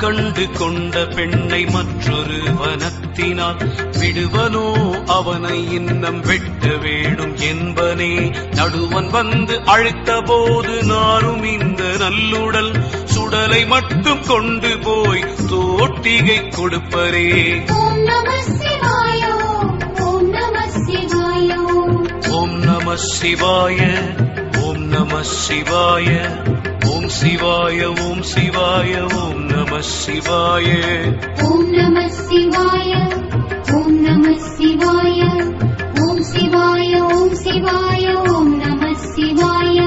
கண்டு கொண்ட பெண்ணை மற்றொரு வனத்தினால் விடுவனோ அவனை இன்னம் வெட்ட வேணும் என்பனே நடுவன் வந்து அழைத்த போது நாரும் இந்த நல்லுடல் சுடலை மட்டும் கொண்டு போய் தோட்டிகை கொடுப்பரே ஓம் நம சிவாய ஓம் நம சிவாய ஓம் நம சிவாய ஓம் நம சிவாய ஓம் சிவாய ஓம் சிவாய ஓம் நம சிவாய ஓம் நம சிவாய ஓம் நம சிவாய